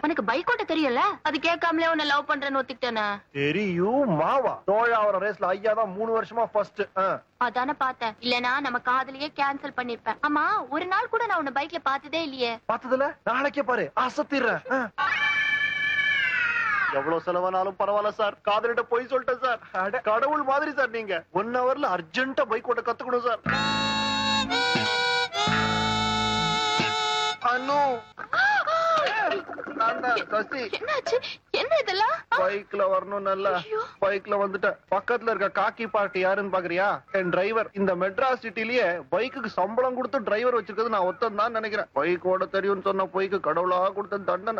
உனக்கு பைக் ஓட்ட தெரியும்ல அது கேட்காமலே உன்னை லவ் பண்றேன்னு ஒத்துக்கிட்டேனே தெரியும் மாவா தோழாவர ரேஸ்ல ஐயா தான் மூணு வருஷமா ஃபர்ஸ்ட் அதானே பார்த்தேன் இல்லனா நம்ம காதலியே கேன்சல் பண்ணிருப்பேன் ஆமா ஒரு நாள் கூட நான் உன்னை பைக்ல பார்த்ததே இல்லையே பார்த்ததுல நாளைக்கே பாரு அசத்திடுறேன் ஆ. எவ்வளவு செலவானாலும் பரவாயில்ல சார் காதலிட்ட போய் சொல்லிட்டேன் சார் அட, கடவுள் மாதிரி சார் நீங்க ஒன் ஹவர்ல அர்ஜென்ட்டா பைக் ஓட்ட கத்துக்கணும் சார் அனு நான் தான் சசி என்னாச்சு என்ன இதெல்லாம் பைக்ல வரணும் நல்லா ஐயோ. பைக்ல வந்துட்டேன் பக்கத்துல இருக்க காக்கி பார்ட்டி யாருன்னு பாக்குறியா என் டிரைவர் இந்த மெட்ராஸ் சிட்டிலேயே பைக்குக்கு சம்பளம் கொடுத்து டிரைவர் வச்சிருக்கிறது நான் ஒத்தம் தான் நினைக்கிறேன் பைக் ஓட தெரியும்னு சொன்ன பொய்க்கு கடவுளா கொடுத்த தண்டனை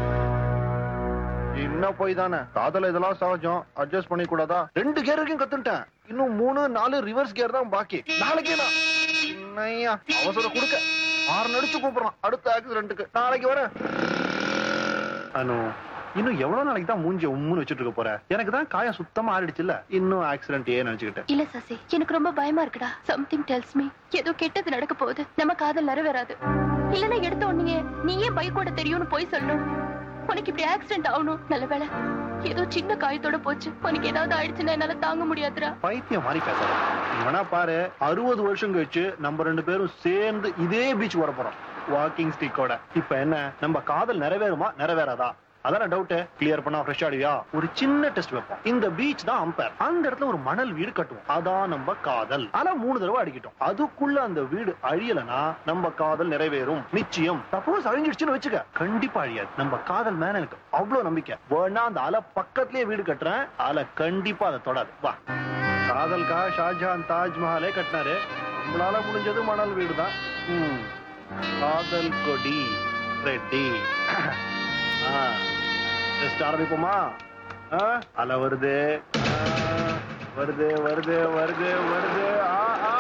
என்ன போய் தானே காதல இதெல்லாம் சகஜம் அட்ஜஸ்ட் பண்ணி கூடாதா ரெண்டு கேர் வரைக்கும் கத்துட்டேன் இன்னும் மூணு நாலு ரிவர்ஸ் கேர் தான் பாக்கி நாளைக்கே நான் என்னய்யா அவசரம் கொடுக்க ஆறு நடிச்சு கூப்பிடுறான் அடுத்த ஆக்சிடென்ட்டுக்கு நாளைக்கு வரேன் அனு இன்னும் எவ்வளவு நாளைக்கு தான் மூஞ்சி உம்முன்னு வச்சுட்டு இருக்க போற எனக்கு தான் காயம் சுத்தமா ஆறிடுச்சுல்ல இன்னும் ஆக்சிடென்ட் ஏன் நினைச்சுக்கிட்டேன் இல்ல சசி எனக்கு ரொம்ப பயமா இருக்குடா சம்திங் டெல்ஸ் மீ ஏதோ கெட்டது நடக்க போகுது நம்ம காதல் நிறைவேறாது இல்லனா எடுத்த உடனே நீ ஏன் பைக் ஓட்ட தெரியும்னு போய் சொல்லணும் உனக்கு இப்படி ஆக்சிடென்ட் ஆகணும் நல்ல வேளை ஏதோ சின்ன காயத்தோட போச்சு உனக்கு ஏதாவது ஆயிடுச்சுன்னா என்னால தாங்க முடியாதுடா பைத்தியம் மாதிரி பேசுற நீ வேணா பாரு அறுபது வருஷம் கழிச்சு நம்ம ரெண்டு பேரும் சேர்ந்து இதே பீச் வர போறோம் வாக்கிங் ஸ்டிக்கோட இப்ப என்ன நம்ம காதல் நிறைவேறுமா நிறைவேறாதா அதான டவுட் கிளியர் பண்ணா ஃப்ரெஷ் ஆடுவியா ஒரு சின்ன டெஸ்ட் வைப்போம் இந்த பீச் தான் அம்பேர் அந்த இடத்துல ஒரு மணல் வீடு கட்டுவோம் அதான் நம்ம காதல் ஆனா மூணு தடவை அடிக்கிட்டோம் அதுக்குள்ள அந்த வீடு அழியலனா நம்ம காதல் நிறைவேறும் நிச்சயம் சப்போஸ் அழிஞ்சிடுச்சுன்னு வச்சுக்க கண்டிப்பா அழியாது நம்ம காதல் மேல எனக்கு அவ்வளவு நம்பிக்கை வேணா அந்த அலை பக்கத்துலயே வீடு கட்டுறேன் அலை கண்டிப்பா அதை தொடாது வா காதல்கா ஷாஜஹான் தாஜ்மஹாலே கட்டினாரு நம்மளால முடிஞ்சது மணல் வீடு தான் காதல் கொடி ரெட்டி டெஸ்ட் ஆரம்பிப்போமா ஆ, அலை வருது ஆ, வருது வருது வருது வருது ஆ ஆ